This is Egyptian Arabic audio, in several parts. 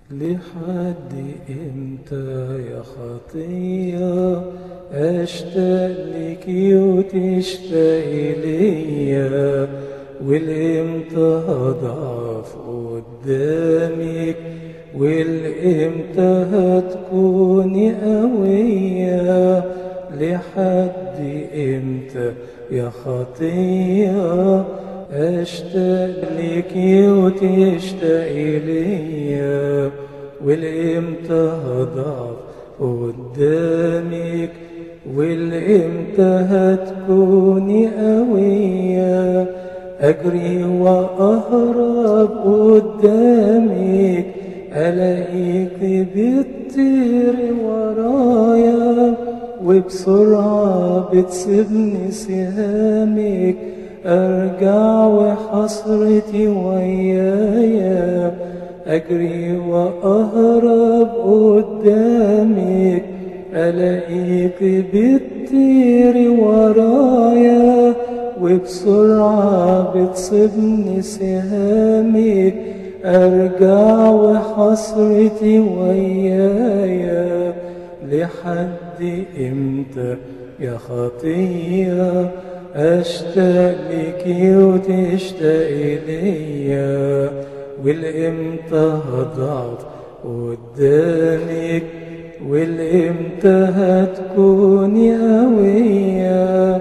لحد امتى يا خطية اشتاق لك وتشتاقي ليا والامتى هضعف قدامك والامتى هتكوني قوية لحد امتى يا خطية اشتاق لك وتشتاقي ليا والامتى هضعف قدامك والامتى هتكوني قوية اجري واهرب قدامك الاقيك بتطير ورايا وبسرعة بتسيبني سهامك ارجع وحسرتي ويايا اجري واهرب قدامك الاقيك بتطيري ورايا وبسرعة بتصيبني سهامك ارجع وحسرتي ويايا لحد امتى يا خطيه أشتاق لك وتشتاقي ليا والإمتى هضعت قدامك والإمتى هتكوني قوية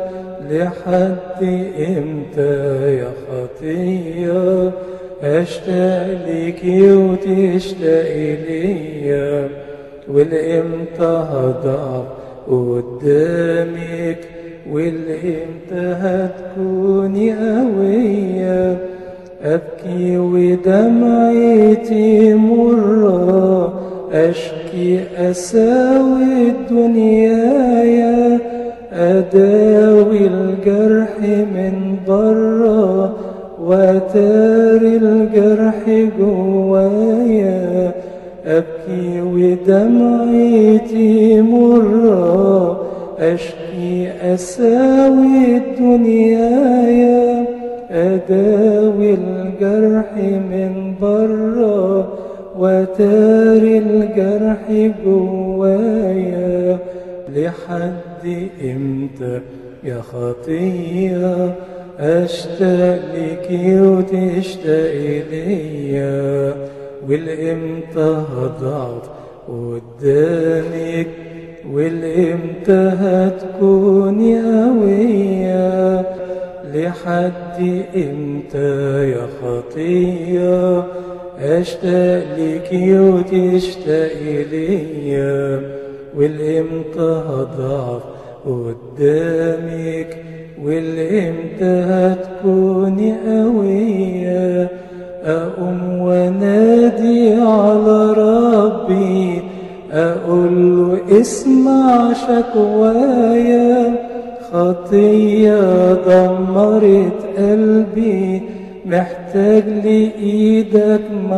لحد إمتى يا خطية أشتاق لك وتشتاقي ليا والإمتى هضعت قدامك والامتى هتكوني قوية أبكي ودمعتي مرة أشكي أساوي الدنيايا أداوي الجرح من برا وأتاري الجرح جوايا أبكي ودمعتي مرة أشكي أساوي الدنيايا أداوي الجرح من برا وتاري الجرح جوايا لحد إمتى يا خطية أشتاق لك وتشتاقي ليا والإمتى هضعت قدامك والامتى هتكوني قوية لحد امتى يا خطية اشتاق لك وتشتاقي ليا والامتى هضعف قدامك والامتى هتكوني قوية اقوم ونادي على ربي أقول له اسمع شكوايا خطية دمرت قلبي محتاج لإيدك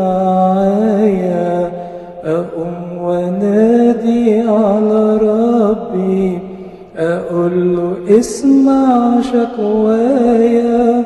معايا أقوم ونادي على ربي أقول له اسمع شكوايا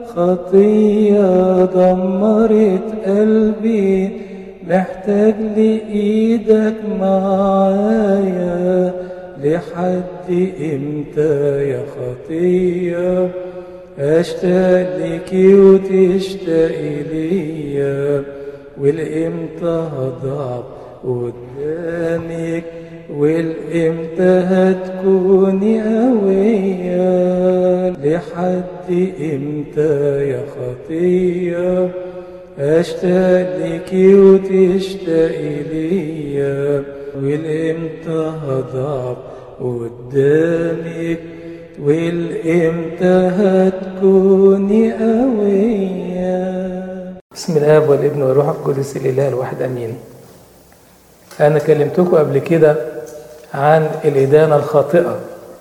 خطية دمرت قلبي محتاج لإيدك معايا لحد إمتى يا خطية أشتاق لك وتشتاقي ليا والإمتى هضعف قدامك والإمتى هتكوني قوية لحد إمتى يا خطية أشتاق لك وتشتاقي ليا والإمتى هضعف قدامك والإمتى هتكوني قوية بسم الآب والابن والروح القدس الإله الواحد أمين أنا كلمتكم قبل كده عن الإدانة الخاطئة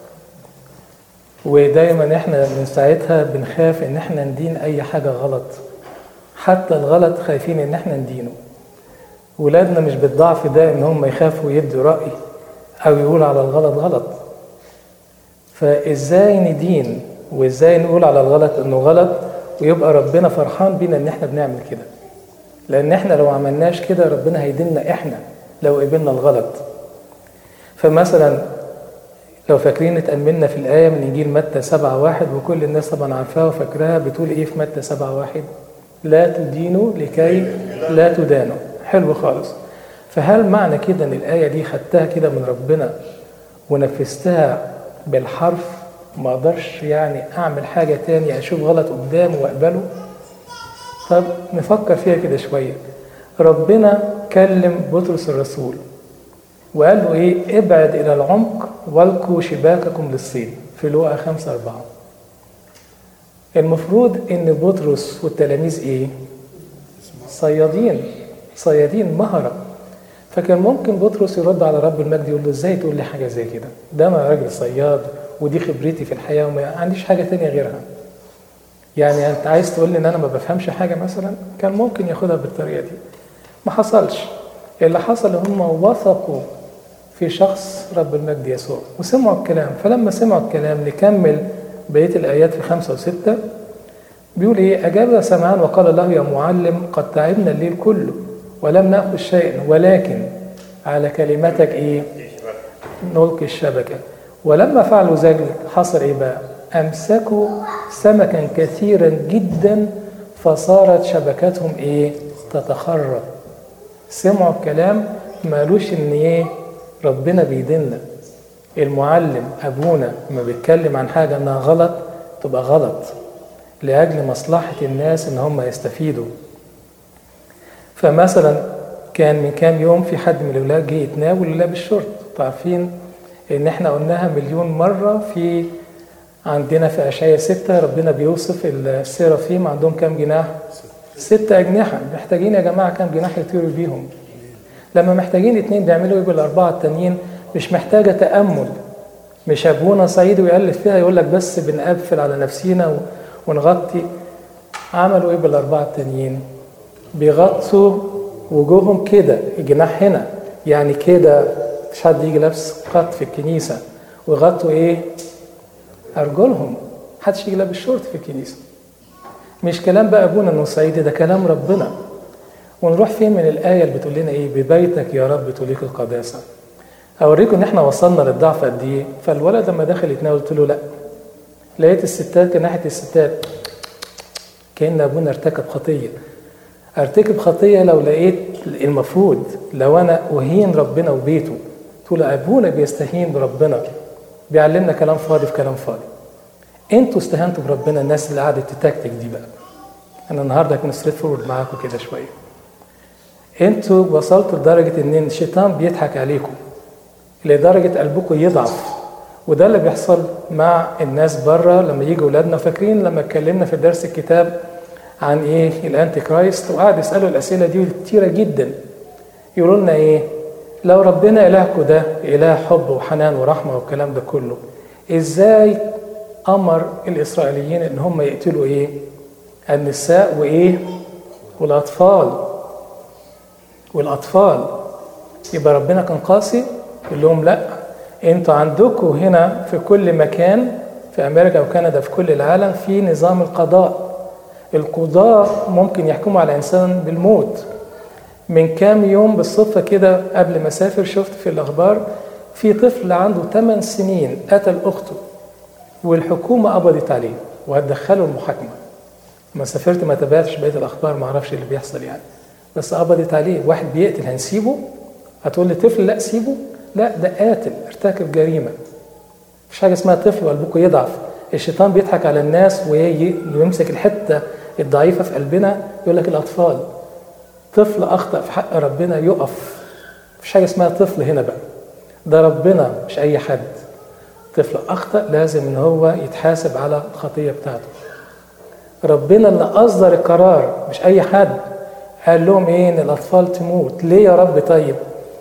ودايما احنا من ساعتها بنخاف ان احنا ندين اي حاجة غلط حتى الغلط خايفين ان احنا ندينه ولادنا مش بالضعف ده ان هم يخافوا يدوا رأي او يقولوا على الغلط غلط فازاي ندين وازاي نقول على الغلط انه غلط ويبقى ربنا فرحان بينا ان احنا بنعمل كده لأن احنا لو عملناش كده ربنا هيدينا احنا لو قبلنا الغلط فمثلا لو فاكرين اتأملنا في الآية من إنجيل متى سبعة واحد وكل الناس طبعا عارفاها وفاكراها بتقول إيه في متى سبعة واحد لا تدينوا لكي لا تدانوا حلو خالص فهل معنى كده إن الآية دي خدتها كده من ربنا ونفذتها بالحرف ما أقدرش يعني أعمل حاجة تاني أشوف غلط قدامه وأقبله طب نفكر فيها كده شوية ربنا كلم بطرس الرسول وقال له ايه ابعد الى العمق والقوا شباككم للصيد في لوقا خمسة أربعة المفروض ان بطرس والتلاميذ ايه صيادين صيادين مهرة فكان ممكن بطرس يرد على رب المجد يقول له ازاي تقول لي حاجة زي كده ده انا راجل صياد ودي خبرتي في الحياة وما عنديش حاجة تانية غيرها يعني انت عايز تقول لي ان انا ما بفهمش حاجة مثلا كان ممكن ياخدها بالطريقة دي ما حصلش اللي حصل هم وثقوا في شخص رب المجد يسوع وسمعوا الكلام فلما سمعوا الكلام نكمل بقية الآيات في خمسة وستة بيقول إيه أجاب سمعان وقال له يا معلم قد تعبنا الليل كله ولم نأخذ شيئا ولكن على كلمتك إيه نلقي الشبكة ولما فعلوا ذلك حصل إيه بقى أمسكوا سمكا كثيرا جدا فصارت شبكتهم إيه تتخرب سمعوا الكلام ما قالوش إن إيه ربنا بيدلنا المعلم ابونا لما بيتكلم عن حاجه انها غلط تبقى غلط لاجل مصلحه الناس ان هم يستفيدوا فمثلا كان من كام يوم في حد من الاولاد جه يتناول ولاب الشرط عارفين ان احنا قلناها مليون مره في عندنا في اشعياء ستة ربنا بيوصف السيرافيم عندهم كام جناح ست اجنحه محتاجين يا جماعه كام جناح يطيروا بيهم لما محتاجين اتنين بيعملوا ايه بالاربعه التانيين مش محتاجه تامل مش ابونا صعيدي ويالف فيها يقول لك بس بنقفل على نفسينا ونغطي عملوا ايه بالاربعه التانيين بيغطوا وجوههم كده الجناح هنا يعني كده مش حد يجي لابس قط في الكنيسه ويغطوا ايه ارجلهم محدش يجي لابس شورت في الكنيسه مش كلام بقى ابونا انه صعيدي ده كلام ربنا ونروح فين من الآية اللي بتقول لنا إيه ببيتك يا رب تليق القداسة أوريكم إن إحنا وصلنا للضعف قد إيه فالولد لما دخل يتناول قلت له لأ لقيت الستات كان ناحية الستات كأن أبونا ارتكب خطية ارتكب خطية لو لقيت المفروض لو أنا أهين ربنا وبيته تقول أبونا بيستهين بربنا بيعلمنا كلام فاضي في كلام فاضي انتوا استهنتوا بربنا الناس اللي قعدت تتكتك دي بقى انا النهارده هكون ستريت فورورد معاكم كده شويه انتوا وصلتوا لدرجة ان الشيطان بيضحك عليكم لدرجة قلبكم يضعف وده اللي بيحصل مع الناس بره لما يجوا ولادنا فاكرين لما اتكلمنا في درس الكتاب عن ايه الانتي كرايست وقعد يسالوا الاسئله دي كتيره جدا يقولوا لنا ايه لو ربنا الهكم ده اله حب وحنان ورحمه والكلام ده كله ازاي امر الاسرائيليين ان هم يقتلوا ايه النساء وايه والاطفال والاطفال يبقى ربنا كان قاسي يقول لهم لا انتوا عندكم هنا في كل مكان في امريكا وكندا في كل العالم في نظام القضاء القضاة ممكن يحكموا على انسان بالموت من كام يوم بالصدفه كده قبل ما اسافر شفت في الاخبار في طفل عنده 8 سنين قتل اخته والحكومه قبضت عليه وهتدخله المحاكمه ما سافرت ما تابعتش بقيه الاخبار ما اعرفش اللي بيحصل يعني بس قبضت عليه واحد بيقتل هنسيبه هتقول لي طفل لا سيبه لا ده قاتل ارتكب جريمه مش حاجه اسمها طفل وقلبكم يضعف الشيطان بيضحك على الناس ويمسك الحته الضعيفه في قلبنا يقول لك الاطفال طفل اخطا في حق ربنا يقف مفيش حاجه اسمها طفل هنا بقى ده ربنا مش اي حد طفل اخطا لازم ان هو يتحاسب على الخطيه بتاعته ربنا اللي اصدر القرار مش اي حد قال لهم ايه ان الاطفال تموت ليه يا رب طيب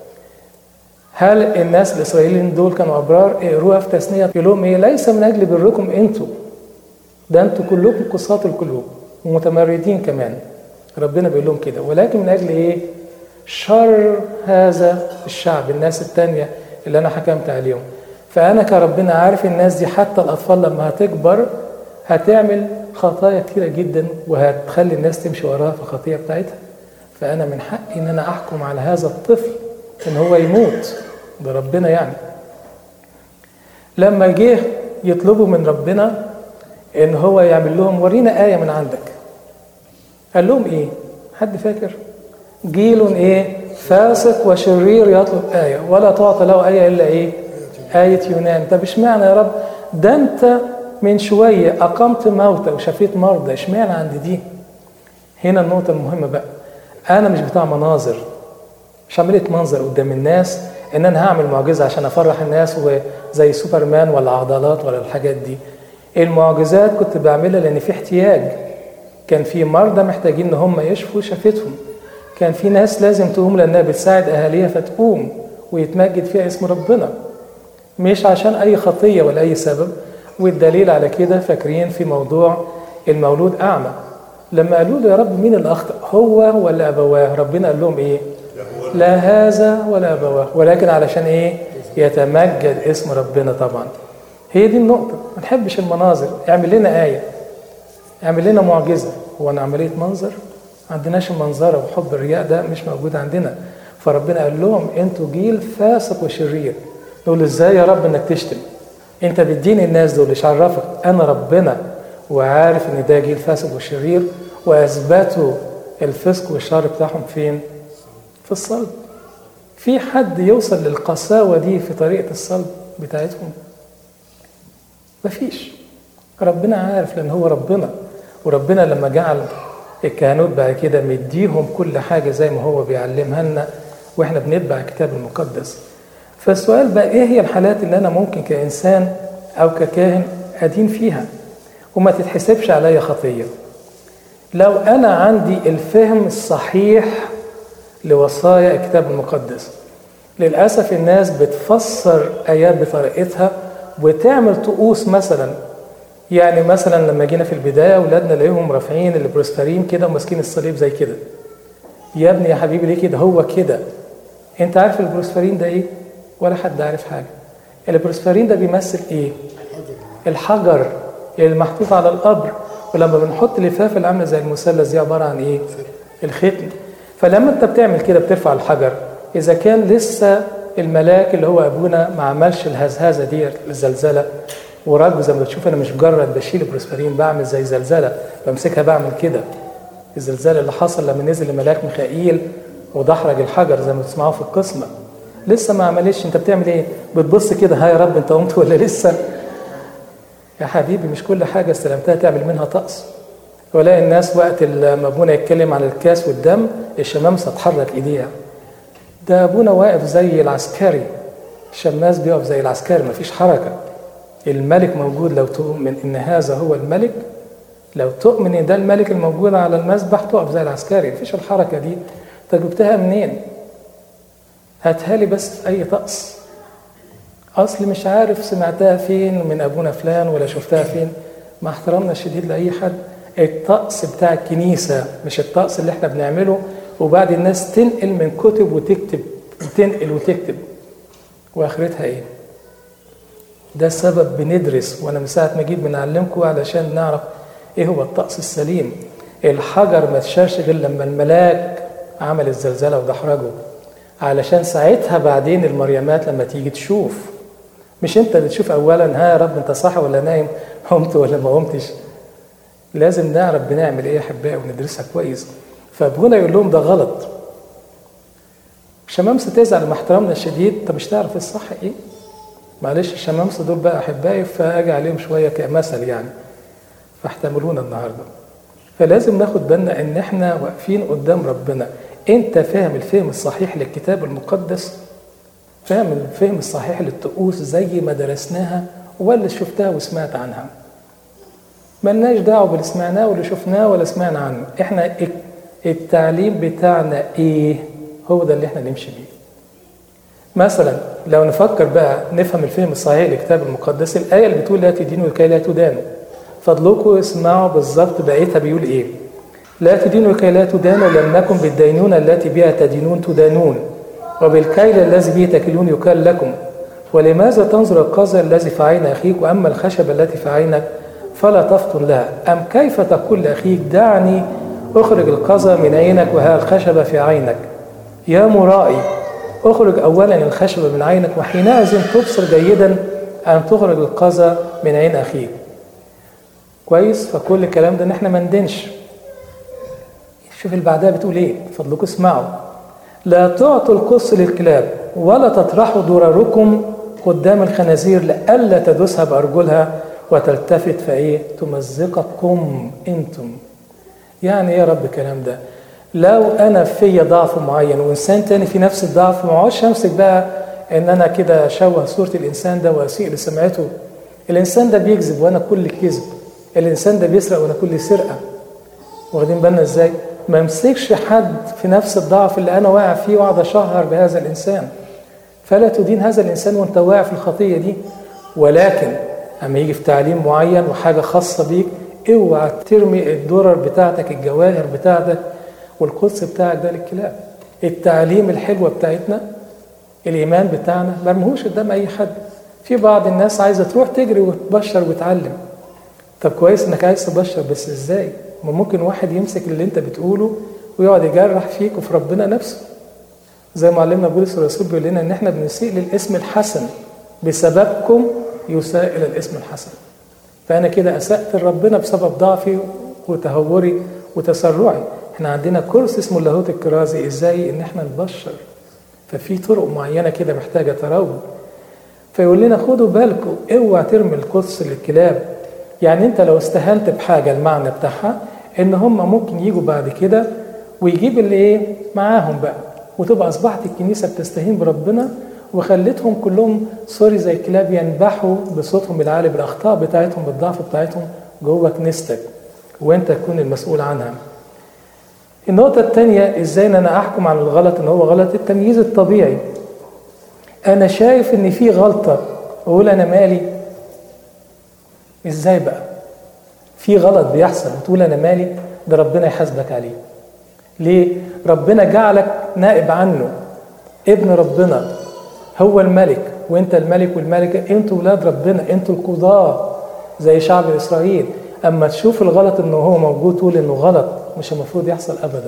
هل الناس الاسرائيليين دول كانوا ابرار اقروها في تثنيه يقول لهم ايه ليس من اجل بركم انتوا ده انتوا كلكم قصاة القلوب ومتمردين كمان ربنا بيقول لهم كده ولكن من اجل ايه شر هذا الشعب الناس التانية اللي انا حكمت عليهم فانا كربنا عارف الناس دي حتى الاطفال لما هتكبر هتعمل خطايا كتيرة جدا وهتخلي الناس تمشي وراها في الخطية بتاعتها فأنا من حقي إن أنا أحكم على هذا الطفل إن هو يموت ده ربنا يعني لما جه يطلبوا من ربنا إن هو يعمل لهم ورينا آية من عندك قال لهم إيه؟ حد فاكر؟ جيل إيه؟ فاسق وشرير يطلب آية ولا تعطى له آية إلا إيه؟ آية يونان طب اشمعنى يا رب؟ ده أنت من شوية أقمت موتى وشفيت مرضى اشمعنى عند دي؟ هنا النقطة المهمة بقى أنا مش بتاع مناظر مش عملية منظر قدام الناس إن أنا هعمل معجزة عشان أفرح الناس وزي سوبرمان ولا عضلات ولا الحاجات دي المعجزات كنت بعملها لأن في احتياج كان في مرضى محتاجين إن هم يشفوا شفتهم كان في ناس لازم تقوم لأنها بتساعد أهاليها فتقوم ويتمجد فيها اسم ربنا مش عشان أي خطية ولا أي سبب والدليل على كده فاكرين في موضوع المولود أعمى لما قالوا له يا رب مين اللي أخطأ هو ولا أبواه ربنا قال لهم إيه لا هذا ولا أبواه ولكن علشان إيه يتمجد اسم ربنا طبعا هي دي النقطة ما نحبش المناظر اعمل لنا آية اعمل لنا معجزة هو أنا عملية منظر ما عندناش المنظرة وحب الرياء ده مش موجود عندنا فربنا قال لهم انتوا جيل فاسق وشرير نقول ازاي يا رب انك تشتم انت بتدين الناس دول ايش عرفك انا ربنا وعارف ان ده جيل فاسق وشرير واثبتوا الفسق والشر بتاعهم فين في الصلب في حد يوصل للقساوة دي في طريقة الصلب بتاعتهم مفيش ربنا عارف لان هو ربنا وربنا لما جعل الكهنوت بعد كده مديهم كل حاجة زي ما هو بيعلمها لنا واحنا بنتبع الكتاب المقدس فالسؤال بقى ايه هي الحالات اللي انا ممكن كإنسان او ككاهن ادين فيها وما تتحسبش عليا خطية لو انا عندي الفهم الصحيح لوصايا الكتاب المقدس للأسف الناس بتفسر آيات بطريقتها وتعمل طقوس مثلا يعني مثلا لما جينا في البدايه اولادنا نلاقيهم رافعين البروسترين كده وماسكين الصليب زي كده يا ابني يا حبيبي ليه كده هو كده انت عارف البروسفرين ده ايه ولا حد عارف حاجه البروسفرين ده بيمثل ايه الحجر اللي محطوط على القبر ولما بنحط لفاف اللي عامله زي المثلث دي عباره عن ايه الختم فلما انت بتعمل كده بترفع الحجر اذا كان لسه الملاك اللي هو ابونا ما عملش الهزهزه دي الزلزله وراجل زي ما بتشوف انا مش مجرد بشيل بروسفرين بعمل زي زلزله بمسكها بعمل كده الزلزال اللي حصل لما نزل الملاك ميخائيل ودحرج الحجر زي ما بتسمعوه في القسمه لسه ما عملش انت بتعمل ايه بتبص كده ها يا رب انت قمت ولا لسه يا حبيبي مش كل حاجه استلمتها تعمل منها طقس ولاقي الناس وقت لما ابونا يتكلم عن الكاس والدم الشمامسه تحرك ايديها ده ابونا واقف زي العسكري الشماس بيقف زي العسكري مفيش حركه الملك موجود لو تؤمن ان هذا هو الملك لو تؤمن ان ده الملك الموجود على المسبح تقف زي العسكري مفيش الحركه دي انت جبتها منين هاتها لي بس في اي طقس اصل مش عارف سمعتها فين من ابونا فلان ولا شفتها فين مع احترامنا الشديد لاي حد الطقس بتاع الكنيسه مش الطقس اللي احنا بنعمله وبعد الناس تنقل من كتب وتكتب وتنقل وتكتب واخرتها ايه ده السبب بندرس وانا من ساعه ما جيت بنعلمكم علشان نعرف ايه هو الطقس السليم الحجر ما اتشالش غير لما الملاك عمل الزلزله ودحرجه علشان ساعتها بعدين المريمات لما تيجي تشوف مش انت اللي تشوف اولا ها يا رب انت صاحي ولا نايم قمت ولا ما قمتش لازم نعرف بنعمل ايه يا احبائي وندرسها كويس فابونا يقول لهم ده غلط الشمامسه تزعل مع احترامنا الشديد انت مش تعرف الصح ايه معلش الشمامسه دول بقى احبائي فاجي عليهم شويه كمثل يعني فاحتملونا النهارده فلازم ناخد بالنا ان احنا واقفين قدام ربنا انت فاهم الفهم الصحيح للكتاب المقدس فاهم الفهم الصحيح للطقوس زي ما درسناها ولا شفتها وسمعت عنها ملناش دعوه باللي سمعناه واللي شفناه ولا سمعنا عنه احنا التعليم بتاعنا ايه هو ده اللي احنا نمشي بيه مثلا لو نفكر بقى نفهم الفهم الصحيح للكتاب المقدس الآية اللي بتقول لا تدينوا لكي لا تدانوا فضلكم اسمعوا بالظبط بقيتها بيقول ايه لا تدينوا لكي لا تدانوا لم نكن بالدينونة التي بها تدينون تدانون وبالكيل الذي به تكلون يكال لكم ولماذا تنظر القذر الذي في عين أخيك وأما الخشبة التي في عينك فلا تفطن لها أم كيف تقول لأخيك دعني اخرج القذى من عينك وها الخشبة في عينك يا مرائي اخرج أولا الخشبة من عينك وحينئذ تبصر جيدا أن تخرج القذى من عين أخيك كويس فكل الكلام ده ان احنا ما ندينش شوف اللي بعدها بتقول ايه فضلكم اسمعوا لا تعطوا القص للكلاب ولا تطرحوا ضرركم قدام الخنازير لئلا تدوسها بارجلها وتلتفت فايه تمزقكم انتم يعني ايه يا رب الكلام ده لو انا في ضعف معين وانسان تاني في نفس الضعف ما اقعدش امسك بقى ان انا كده اشوه صوره الانسان ده واسيء لسمعته الانسان ده بيكذب وانا كل كذب الانسان ده بيسرق وانا كل سرقه واخدين بالنا ازاي ما امسكش حد في نفس الضعف اللي انا واقع فيه واقعد اشهر بهذا الانسان فلا تدين هذا الانسان وانت واقع في الخطيه دي ولكن اما يجي في تعليم معين وحاجه خاصه بيك اوعى ترمي الدرر بتاعتك الجواهر بتاعتك والقدس بتاعك ده للكلاب التعليم الحلوه بتاعتنا الايمان بتاعنا ما مرموهوش قدام اي حد في بعض الناس عايزه تروح تجري وتبشر وتعلم طب كويس انك عايز تبشر بس ازاي ما ممكن واحد يمسك اللي انت بتقوله ويقعد يجرح فيك وفي ربنا نفسه زي ما علمنا بولس الرسول بيقول لنا ان احنا بنسيء للاسم الحسن بسببكم يساء الى الاسم الحسن فانا كده اسأت لربنا بسبب ضعفي وتهوري وتسرعي احنا عندنا كورس اسمه اللاهوت الكرازي ازاي ان احنا نبشر ففي طرق معينه كده محتاجه تروج فيقول لنا خدوا بالكم اوعى ترمي القدس للكلاب يعني انت لو استهنت بحاجه المعنى بتاعها ان هم ممكن يجوا بعد كده ويجيب اللي ايه معاهم بقى وتبقى اصبحت الكنيسه بتستهين بربنا وخلتهم كلهم سوري زي الكلاب ينبحوا بصوتهم العالي بالاخطاء بتاعتهم بالضعف بتاعتهم جوه كنيستك وانت تكون المسؤول عنها. النقطة الثانية ازاي ان انا احكم على الغلط ان هو غلط التمييز الطبيعي. انا شايف ان في غلطة اقول انا مالي ازاي بقى؟ في غلط بيحصل وتقول انا مالي ده ربنا يحاسبك عليه. ليه؟ ربنا جعلك نائب عنه ابن ربنا هو الملك وانت الملك والملكه انتوا ولاد ربنا انتوا القضاه زي شعب اسرائيل اما تشوف الغلط انه هو موجود تقول انه غلط مش المفروض يحصل ابدا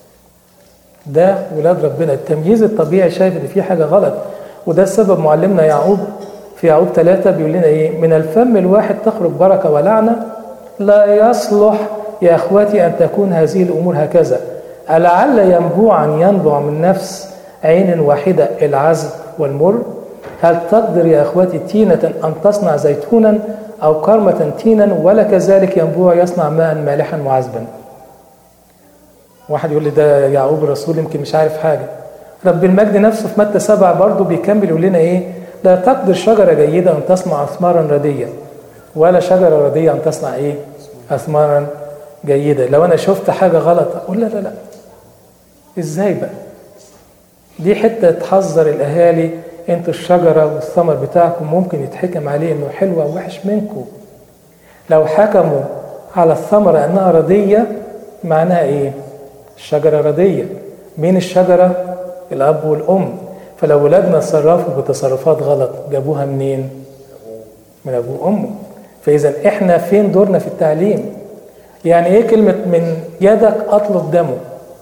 ده ولاد ربنا التمييز الطبيعي شايف ان في حاجه غلط وده السبب معلمنا يعقوب في يعقوب ثلاثة بيقول لنا ايه من الفم الواحد تخرج بركة ولعنة لا يصلح يا اخواتي ان تكون هذه الامور هكذا ألعل ينبوعا ينبع من نفس عين واحدة العذب والمر هل تقدر يا أخواتي تينة أن تصنع زيتونا أو كرمة تينا ولا كذلك ينبوع يصنع ماء مالحا وعذبا واحد يقول لي ده يعقوب الرسول يمكن مش عارف حاجة رب المجد نفسه في متى سبعة برضه بيكمل يقول لنا إيه لا تقدر شجرة جيدة أن تصنع أثمارا ردية ولا شجرة ردية أن تصنع إيه أثمارا جيدة لو أنا شفت حاجة غلط أقول لا لا لا إزاي بقى دي حتة تحذر الأهالي انتوا الشجرة والثمر بتاعكم ممكن يتحكم عليه انه حلو او وحش منكم لو حكموا على الثمرة انها ردية معناها ايه الشجرة ردية مين الشجرة الاب والام فلو ولادنا تصرفوا بتصرفات غلط جابوها منين من ابوه وامه فاذا احنا فين دورنا في التعليم يعني ايه كلمة من يدك اطلب دمه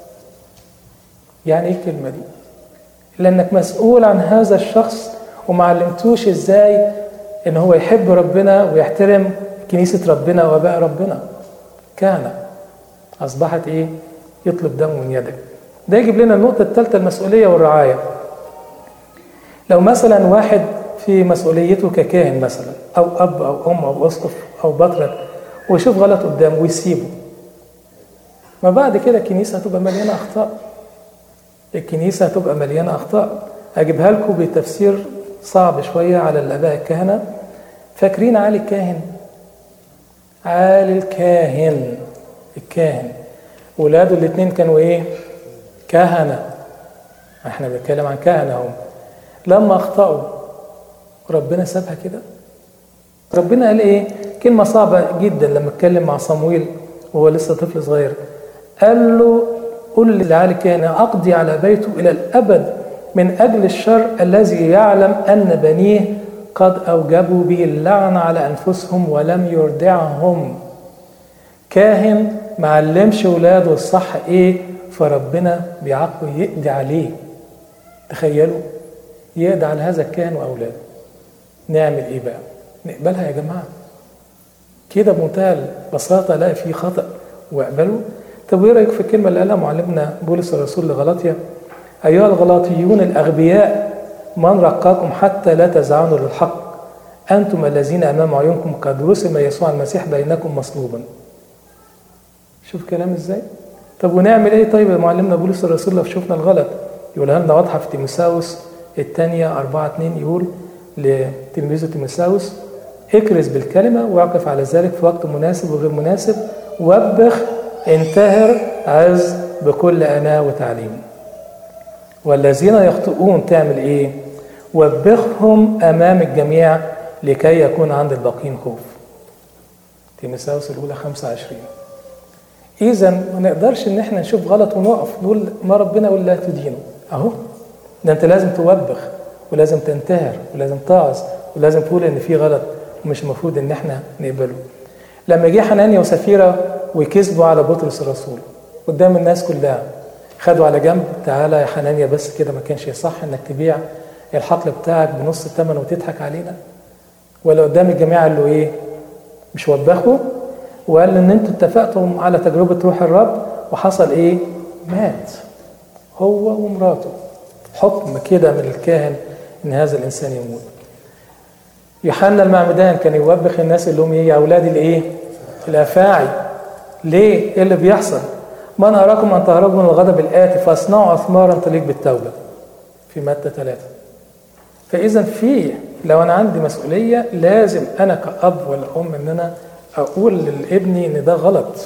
يعني ايه الكلمة دي لانك مسؤول عن هذا الشخص وما علمتوش ازاي ان هو يحب ربنا ويحترم كنيسة ربنا واباء ربنا كان اصبحت ايه يطلب دمه من يدك ده يجيب لنا النقطة الثالثة المسؤولية والرعاية لو مثلا واحد في مسؤوليته ككاهن مثلا او اب او ام او اسقف او بطرك ويشوف غلط قدامه ويسيبه ما بعد كده الكنيسة هتبقى مليانة أخطاء الكنيسة هتبقى مليانة أخطاء أجيبها لكم بتفسير صعب شوية على الآباء الكهنة فاكرين علي الكاهن علي الكاهن الكاهن ولاده الاثنين كانوا ايه كهنة احنا بنتكلم عن كهنة هم لما اخطأوا ربنا سابها كده ربنا قال ايه كلمة صعبة جدا لما اتكلم مع صمويل وهو لسه طفل صغير قال له قل لعلي كان أقضي على بيته إلى الأبد من أجل الشر الذي يعلم أن بنيه قد أوجبوا به اللعن على أنفسهم ولم يردعهم كاهن ما علمش ولاده الصح ايه فربنا بيعاقبه يقضي عليه تخيلوا يقضي على هذا الكاهن واولاده نعمل ايه بقى نقبلها يا جماعه كده بمنتهى البساطه لا في خطا واقبلوا طب وايه رايك في الكلمه اللي قالها معلمنا بولس الرسول لغلاطيا ايها الغلاطيون الاغبياء من رقاكم حتى لا تزعنوا للحق انتم الذين امام عيونكم قد رسم يسوع المسيح بينكم مصلوبا شوف كلام ازاي طب ونعمل ايه طيب يا معلمنا بولس الرسول لو شفنا الغلط يقولها لنا واضحه في تيموساوس الثانيه 4 2 يقول لتلميذه تيموساوس اكرز بالكلمه واقف على ذلك في وقت مناسب وغير مناسب وبخ انتهر عز بكل اناه وتعليم والذين يخطئون تعمل ايه وبخهم امام الجميع لكي يكون عند الباقين خوف تيموساوس الاولى 25 اذا ما نقدرش ان احنا نشوف غلط ونقف نقول ما ربنا يقول لا تدينه اهو ده انت لازم توبخ ولازم تنتهر ولازم تعظ ولازم تقول ان في غلط ومش المفروض ان احنا نقبله لما جه حنانيا وسفيرة وكذبوا على بطرس الرسول قدام الناس كلها خدوا على جنب تعالى يا حنانيا بس كده ما كانش يصح انك تبيع الحقل بتاعك بنص الثمن وتضحك علينا ولا قدام الجميع قال له ايه مش وبخوا وقال ان انتوا اتفقتوا على تجربه روح الرب وحصل ايه مات هو ومراته حكم كده من الكاهن ان هذا الانسان يموت يوحنا المعمدان كان يوبخ الناس اللي هم ايه يا اولاد الايه الافاعي ليه ايه اللي بيحصل من اراكم ان تهربوا من الغضب الاتي فاصنعوا اثمارا تليق بالتوبه في متى ثلاثة فاذا في لو انا عندي مسؤوليه لازم انا كاب ولا ام ان انا اقول لابني ان ده غلط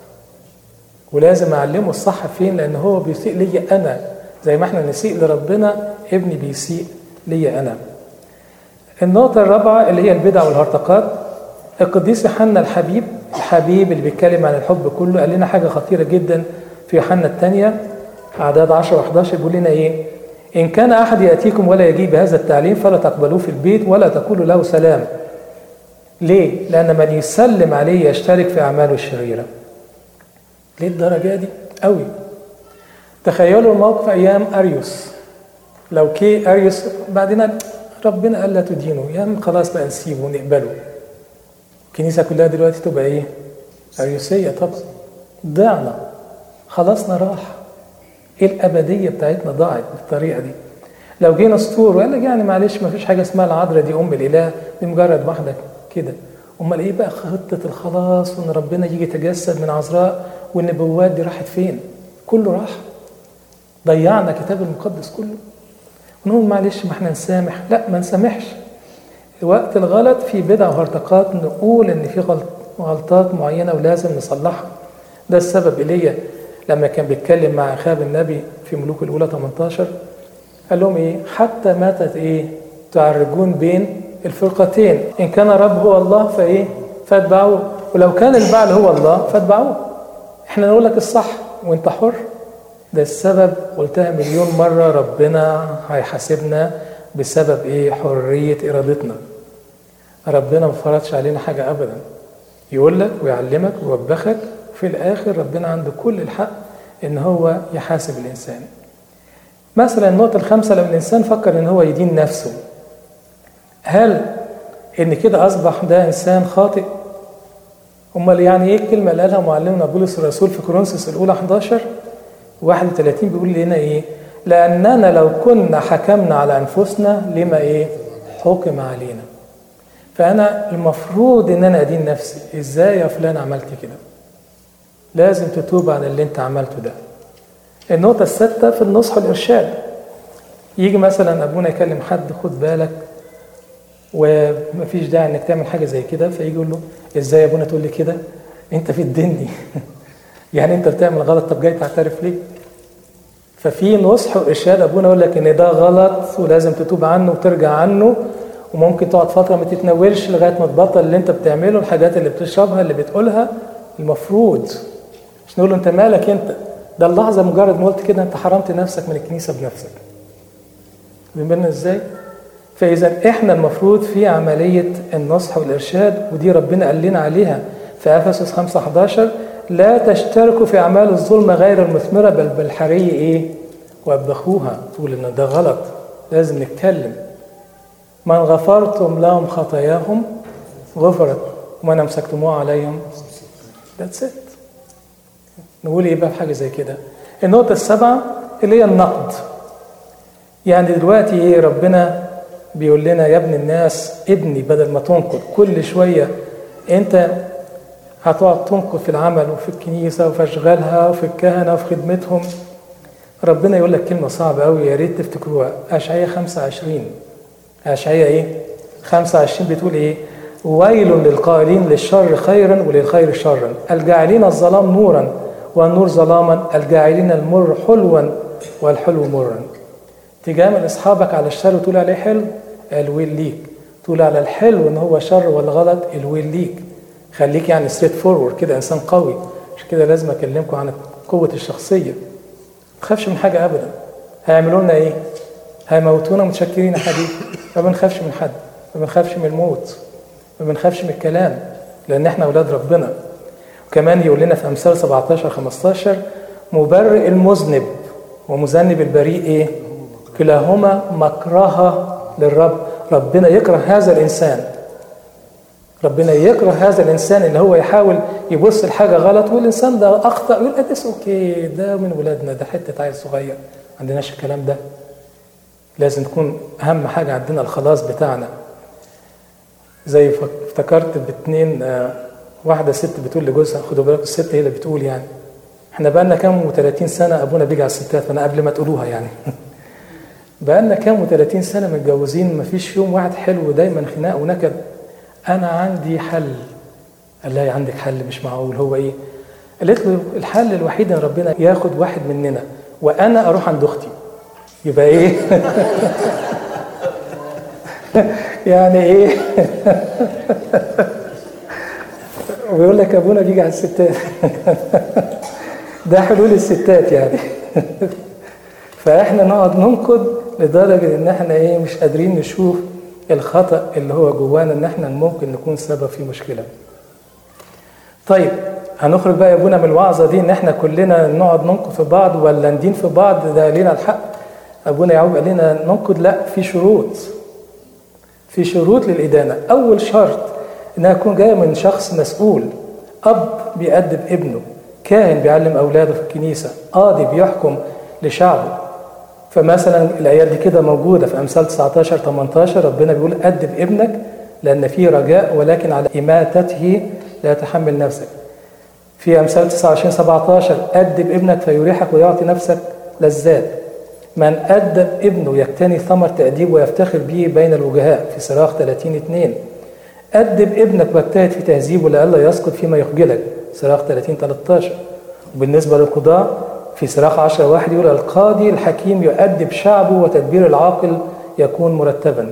ولازم اعلمه الصح فين لان هو بيسيء لي انا زي ما احنا نسيء لربنا ابني بيسيء لي انا النقطة الرابعة اللي هي البدع والهرطقات القديس يوحنا الحبيب الحبيب اللي بيتكلم عن الحب كله قال لنا حاجة خطيرة جدا في يوحنا الثانية أعداد 10 و11 بيقول لنا إيه؟ إن كان أحد يأتيكم ولا يجيء بهذا التعليم فلا تقبلوه في البيت ولا تقولوا له سلام. ليه؟ لأن من يسلم عليه يشترك في أعماله الشريرة. ليه الدرجة دي؟ قوي. تخيلوا الموقف أيام أريوس. لو كي أريوس بعدين ربنا قال لا تدينه يا عم خلاص بقى نسيبه ونقبله الكنيسة كلها دلوقتي تبقى ايه أريوسية طبعا ضعنا خلصنا راح ايه الأبدية بتاعتنا ضاعت بالطريقة دي لو جينا سطور وقال لك يعني معلش ما فيش حاجة اسمها العذراء دي أم الإله دي مجرد واحدة كده أمال إيه بقى خطة الخلاص وإن ربنا يجي يتجسد من عذراء والنبوات دي راحت فين؟ كله راح ضيعنا الكتاب المقدس كله ونقول معلش ما احنا نسامح لا ما نسامحش وقت الغلط في بدع وهرطقات نقول ان في غلط غلطات معينه ولازم نصلحها ده السبب ايليا لما كان بيتكلم مع اخاب النبي في ملوك الاولى 18 قال لهم ايه حتى ماتت ايه تعرجون بين الفرقتين ان كان رب هو الله فايه فاتبعوه ولو كان البعل هو الله فاتبعوه احنا نقول لك الصح وانت حر ده السبب قلتها مليون مرة ربنا هيحاسبنا بسبب ايه حرية ارادتنا ربنا ما فرضش علينا حاجة ابدا يقول لك ويعلمك ويوبخك في الاخر ربنا عنده كل الحق ان هو يحاسب الانسان مثلا النقطة الخامسة لو الانسان فكر ان هو يدين نفسه هل ان كده اصبح ده انسان خاطئ امال يعني ايه الكلمة اللي قالها معلمنا بولس الرسول في كورنثوس الاولى 11 31 بيقول لنا ايه لاننا لو كنا حكمنا على انفسنا لما ايه حكم علينا فانا المفروض ان انا ادين نفسي ازاي يا فلان عملت كده لازم تتوب عن اللي انت عملته ده النقطة السادسة في النصح والإرشاد يجي مثلا أبونا يكلم حد خد بالك ومفيش داعي إنك تعمل حاجة زي كده فيجي يقول له إزاي يا أبونا تقول لي كده أنت في الدني يعني أنت بتعمل غلط طب جاي تعترف ليه؟ ففي نصح وإرشاد أبونا يقول لك إن ده غلط ولازم تتوب عنه وترجع عنه وممكن تقعد فترة ما تتناولش لغاية ما تبطل اللي أنت بتعمله الحاجات اللي بتشربها اللي بتقولها المفروض مش نقول له أنت مالك أنت ده اللحظة مجرد ما قلت كده أنت حرمت نفسك من الكنيسة بنفسك بيبين إزاي؟ فإذا إحنا المفروض في عملية النصح والإرشاد ودي ربنا قال لنا عليها في أفسس 5 11 لا تشتركوا في أعمال الظلم غير المثمرة بل بالحري إيه وبخوها تقول إن ده غلط لازم نتكلم من غفرتم لهم خطاياهم غفرت ومن أمسكتموها عليهم that's it نقول إيه بقى في حاجة زي كده النقطة السابعة اللي هي النقد يعني دلوقتي إيه ربنا بيقول لنا يا ابن الناس ابني بدل ما تنقد كل شوية أنت هتقعد تنقد في العمل وفي الكنيسة وفي أشغالها وفي الكهنة وفي خدمتهم ربنا يقول لك كلمة صعبة أوي يا ريت تفتكروها أشعية 25 أشعية إيه؟ 25 بتقول إيه؟ ويل للقائلين للشر خيرا وللخير شرا الجاعلين الظلام نورا والنور ظلاما الجاعلين المر حلوا والحلو مرا تجامل أصحابك على الشر وتقول عليه حلو الويل ليك تقول على الحلو إن هو شر والغلط الويل ليك خليك يعني ستريت فورورد كده إنسان قوي عشان كده لازم أكلمكم عن قوة الشخصية ما تخافش من حاجة أبدا هيعملوا لنا إيه؟ هيموتونا متشكرين يا حبيبي ما بنخافش من حد ما بنخافش من الموت ما بنخافش من الكلام لأن إحنا أولاد ربنا وكمان يقول لنا في أمثال 17 15 مبرئ المذنب ومذنب البريء إيه؟ كلاهما مكرهة للرب ربنا يكره هذا الإنسان ربنا يكره هذا الإنسان إن هو يحاول يبص لحاجة غلط والإنسان ده أخطأ يقول أدس أوكي ده من ولادنا ده حتة عيل صغير ما عندناش الكلام ده لازم تكون أهم حاجة عندنا الخلاص بتاعنا زي افتكرت باتنين واحدة ست بتقول لجوزها خدوا بالكم الست هي اللي بتقول يعني احنا بقالنا كام و30 سنة أبونا بيجي على الستات فأنا قبل ما تقولوها يعني بقالنا كام و30 سنة متجوزين مفيش يوم واحد حلو دايما خناق ونكد أنا عندي حل قال لها عندك حل مش معقول هو إيه؟ قالت له الحل الوحيد إن ربنا ياخد واحد مننا وأنا أروح عند أختي يبقى إيه؟ يعني إيه؟ ويقول لك أبونا بيجي على الستات ده حلول الستات يعني فإحنا نقعد ننقد لدرجة إن إحنا إيه مش قادرين نشوف الخطأ اللي هو جوانا إن إحنا ممكن نكون سبب في مشكلة. طيب هنخرج بقى يا ابونا من الوعظة دي إن إحنا كلنا نقعد ننقد في بعض ولا ندين في بعض ده لينا الحق. أبونا يعقوب قال لنا ننقد لا في شروط. في شروط للإدانة، أول شرط إنها تكون جاية من شخص مسؤول. أب بيأدب ابنه، كاهن بيعلم أولاده في الكنيسة، قاضي بيحكم لشعبه. فمثلا الايات دي كده موجوده في امثال 19 18 ربنا بيقول ادب ابنك لان فيه رجاء ولكن على اماتته لا تحمل نفسك. في امثال 29 17 ادب ابنك فيريحك ويعطي نفسك لذات. من ادب ابنه يقتني ثمر تاديب ويفتخر به بين الوجهاء في صراخ 30 2 ادب ابنك واجتهد في تهذيبه لئلا يسقط فيما يخجلك صراخ 30 13 وبالنسبه للقضاء في صراخ عشرة واحد يقول القاضي الحكيم يؤدب شعبه وتدبير العاقل يكون مرتبا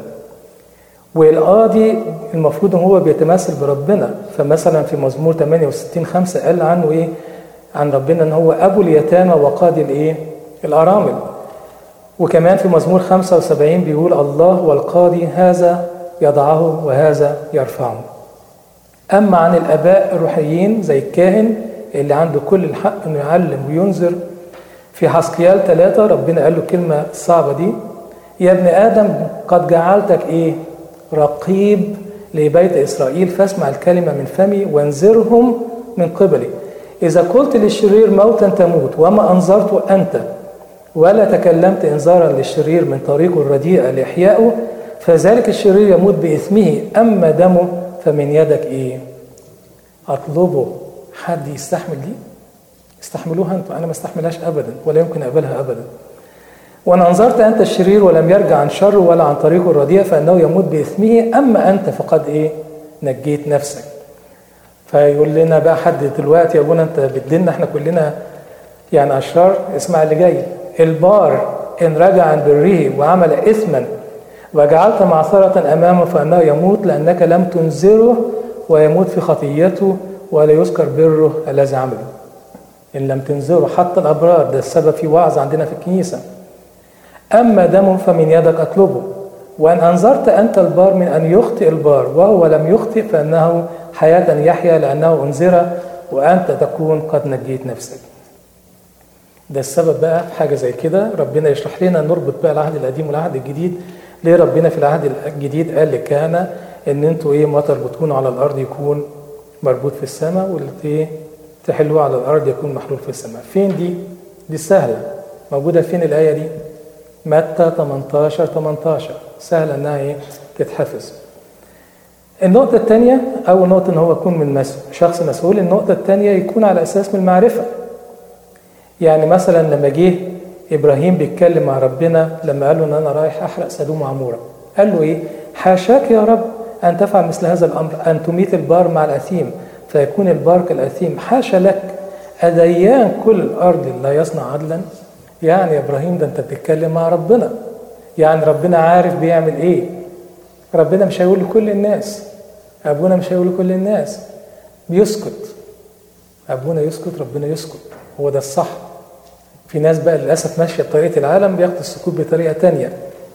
والقاضي المفروض ان هو بيتمثل بربنا فمثلا في مزمور 68 5 قال عنه ايه عن ربنا ان هو ابو اليتامى وقاضي الايه الارامل وكمان في مزمور 75 بيقول الله والقاضي هذا يضعه وهذا يرفعه اما عن الاباء الروحيين زي الكاهن اللي عنده كل الحق انه يعلم وينذر في حسقيال ثلاثة ربنا قال له كلمة صعبة دي يا ابن آدم قد جعلتك إيه رقيب لبيت إسرائيل فاسمع الكلمة من فمي وانذرهم من قبلي إذا قلت للشرير موتا تموت وما أنظرت أنت ولا تكلمت إنذارا للشرير من طريقه الرديئة لإحيائه فذلك الشرير يموت بإثمه أما دمه فمن يدك إيه أطلبه حد يستحمل دي استحملوها انتم انا ما استحملهاش ابدا ولا يمكن اقبلها ابدا وان انظرت انت الشرير ولم يرجع عن شره ولا عن طريقه الرديء فانه يموت باثمه اما انت فقد ايه نجيت نفسك فيقول لنا بقى حد دلوقتي يا ابونا انت بتدينا احنا كلنا يعني اشرار اسمع اللي جاي البار ان رجع عن بره وعمل اثما وجعلت معصرة امامه فانه يموت لانك لم تنذره ويموت في خطيته ولا يذكر بره الذي عمله إن لم تنذره حتى الأبرار ده السبب في وعظ عندنا في الكنيسة أما دم فمن يدك أطلبه وأن أنذرت أنت البار من أن يخطئ البار وهو لم يخطئ فإنه حياة يحيا لأنه أنذر وأنت تكون قد نجيت نفسك ده السبب بقى في حاجة زي كده ربنا يشرح لنا نربط بقى العهد القديم والعهد الجديد ليه ربنا في العهد الجديد قال لكهنة ان انتوا ايه ما تربطون على الارض يكون مربوط في السماء واللي ايه تحلوه على الارض يكون محلول في السماء فين دي دي سهلة موجودة فين الآية دي متى 18 18 سهلة انها ايه تتحفظ النقطة الثانية أول نقطة إن هو يكون من مسؤول شخص مسؤول النقطة الثانية يكون على أساس من المعرفة يعني مثلا لما جه إبراهيم بيتكلم مع ربنا لما قال له إن أنا رايح أحرق سدوم وعمورة قال له إيه حاشاك يا رب أن تفعل مثل هذا الأمر أن تميت البار مع الأثيم فيكون البار كالأثيم حاشا لك أديان كل الأرض لا يصنع عدلا يعني يا إبراهيم ده أنت بتتكلم مع ربنا يعني ربنا عارف بيعمل إيه ربنا مش هيقول لكل الناس أبونا مش هيقول لكل الناس بيسكت أبونا يسكت ربنا يسكت هو ده الصح في ناس بقى للأسف ماشية بطريقة العالم بياخد السكوت بطريقة تانية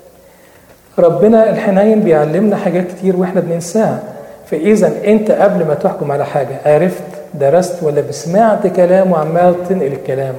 ربنا الحنين بيعلمنا حاجات كتير واحنا بننساها فإذا أنت قبل ما تحكم على حاجة عرفت درست ولا سمعت كلام وعمال تنقل الكلام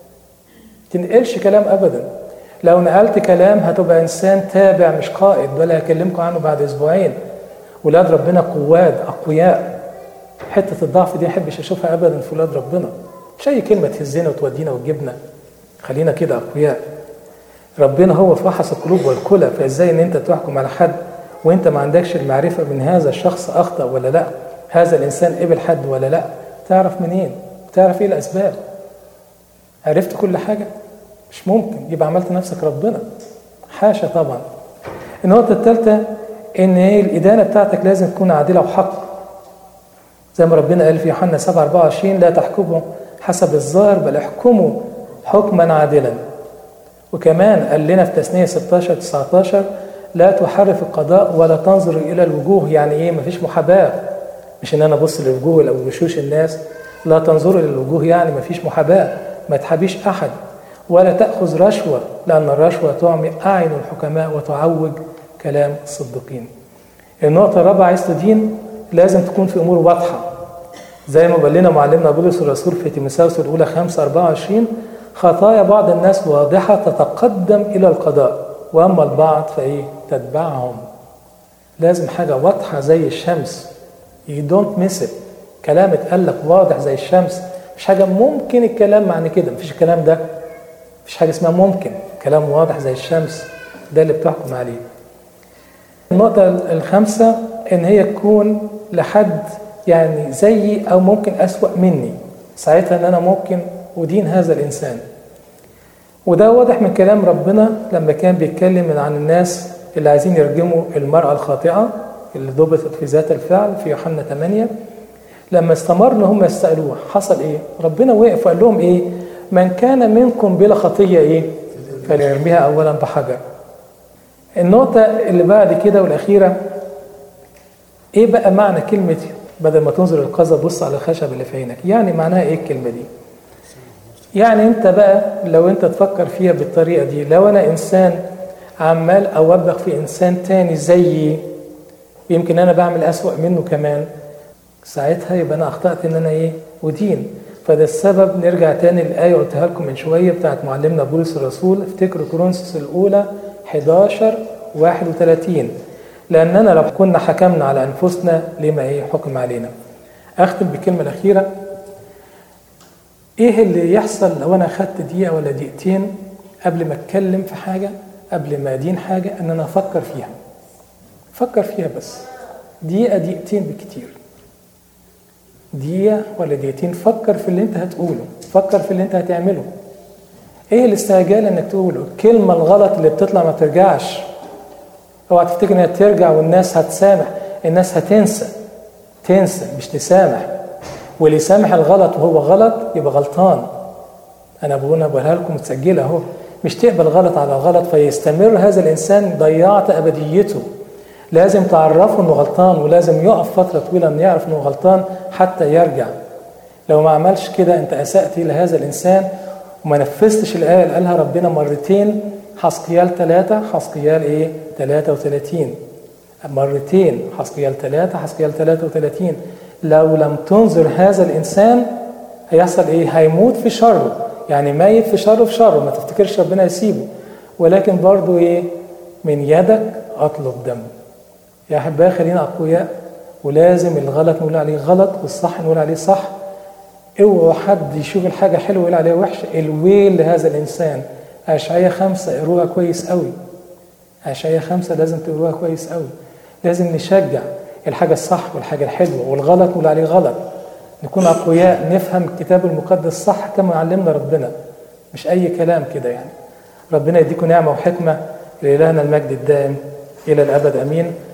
تنقلش كلام أبدا لو نقلت كلام هتبقى إنسان تابع مش قائد ولا هكلمكم عنه بعد أسبوعين ولاد ربنا قواد أقوياء حتة الضعف دي أحبش أشوفها أبدا في ولاد ربنا مش أي كلمة تهزنا وتودينا وتجيبنا خلينا كده أقوياء ربنا هو فحص القلوب والكلى فإزاي إن أنت تحكم على حد وأنت ما عندكش المعرفة من هذا الشخص أخطأ ولا لا هذا الإنسان قبل حد ولا لا تعرف منين تعرف إيه الأسباب عرفت كل حاجة مش ممكن يبقى عملت نفسك ربنا حاشا طبعا النقطة الثالثة إن هي الإدانة بتاعتك لازم تكون عادلة وحق زي ما ربنا قال في يوحنا 7 24 لا تحكموا حسب الظاهر بل احكموا حكما عادلا وكمان قال لنا في تثنية 16 19 لا تحرف القضاء ولا تنظر إلى الوجوه يعني إيه مفيش محاباة مش إن أنا أبص للوجوه أو وشوش الناس لا تنظر إلى الوجوه يعني مفيش محاباة ما تحابيش أحد ولا تأخذ رشوة لأن الرشوة تعمي أعين الحكماء وتعوج كلام الصديقين النقطة الرابعة عايز تدين لازم تكون في أمور واضحة زي ما قال لنا معلمنا بولس الرسول في تيموثاوس الأولى 5 24 خطايا بعض الناس واضحة تتقدم إلى القضاء وأما البعض فإيه تتبعهم لازم حاجة واضحة زي الشمس you don't miss it كلام اتقال لك واضح زي الشمس مش حاجة ممكن الكلام معنى كده مفيش الكلام ده مفيش حاجة اسمها ممكن كلام واضح زي الشمس ده اللي بتحكم عليه النقطة الخامسة إن هي تكون لحد يعني زيي أو ممكن أسوأ مني ساعتها إن أنا ممكن أدين هذا الإنسان وده واضح من كلام ربنا لما كان بيتكلم عن الناس اللي عايزين يرجموا المرأة الخاطئة اللي ضبطت في ذات الفعل في يوحنا 8 لما استمروا ان هم يسألوه حصل ايه؟ ربنا وقف وقال لهم ايه؟ من كان منكم بلا خطية ايه؟ فليرميها اولا بحجر. النقطة اللي بعد كده والأخيرة ايه بقى معنى كلمة بدل ما تنظر القذى بص على الخشب اللي في عينك، يعني معناها ايه الكلمة دي؟ يعني انت بقى لو انت تفكر فيها بالطريقة دي لو انا انسان عمال اوبخ في انسان تاني زيي يمكن انا بعمل اسوأ منه كمان ساعتها يبقى انا اخطأت ان انا ايه ودين فده السبب نرجع تاني للآية قلتها لكم من شوية بتاعت معلمنا بولس الرسول افتكروا كورنثوس الأولى 11 31 لأننا لو كنا حكمنا على أنفسنا لما إيه حكم علينا أختم بالكلمة الأخيرة إيه اللي يحصل لو أنا أخدت دقيقة ولا دقيقتين قبل ما أتكلم في حاجة قبل ما أدين حاجة أن أنا أفكر فيها فكر فيها بس دقيقة دقيقتين بالكتير دقيقة ولا دقيقتين فكر في اللي انت هتقوله فكر في اللي انت هتعمله ايه الاستعجال انك تقوله الكلمة الغلط اللي بتطلع ما بترجعش اوعى تفتكر انها ترجع والناس هتسامح الناس هتنسى تنسى مش تسامح واللي يسامح الغلط وهو غلط يبقى غلطان انا بقولها بقولها لكم متسجله اهو مش تقبل غلط على غلط فيستمر هذا الانسان ضيعت ابديته لازم تعرفه انه غلطان ولازم يقف فتره طويله انه يعرف انه غلطان حتى يرجع لو ما عملش كده انت اسات الى هذا الانسان وما نفذتش الايه اللي قالها ربنا مرتين حسقيال ثلاثة حسقيال ايه 33 مرتين حسقيال ثلاثة حسقيال 33 لو لم تنظر هذا الانسان هيحصل ايه هيموت في شره يعني ميت في شره في شره ما تفتكرش ربنا يسيبه ولكن برضو ايه من يدك اطلب دم يا احبائي خلينا اقوياء ولازم الغلط نقول عليه غلط والصح نقول عليه صح اوعوا حد يشوف الحاجه حلوه ويقول عليها وحشه الويل لهذا الانسان اشعياء خمسه اقروها كويس قوي اشعياء خمسه لازم تقروها كويس قوي لازم نشجع الحاجه الصح والحاجه الحلوه والغلط نقول عليه غلط نكون اقوياء نفهم الكتاب المقدس صح كما علمنا ربنا مش اي كلام كده يعني ربنا يديكم نعمه وحكمه لإلهنا المجد الدائم الى الابد امين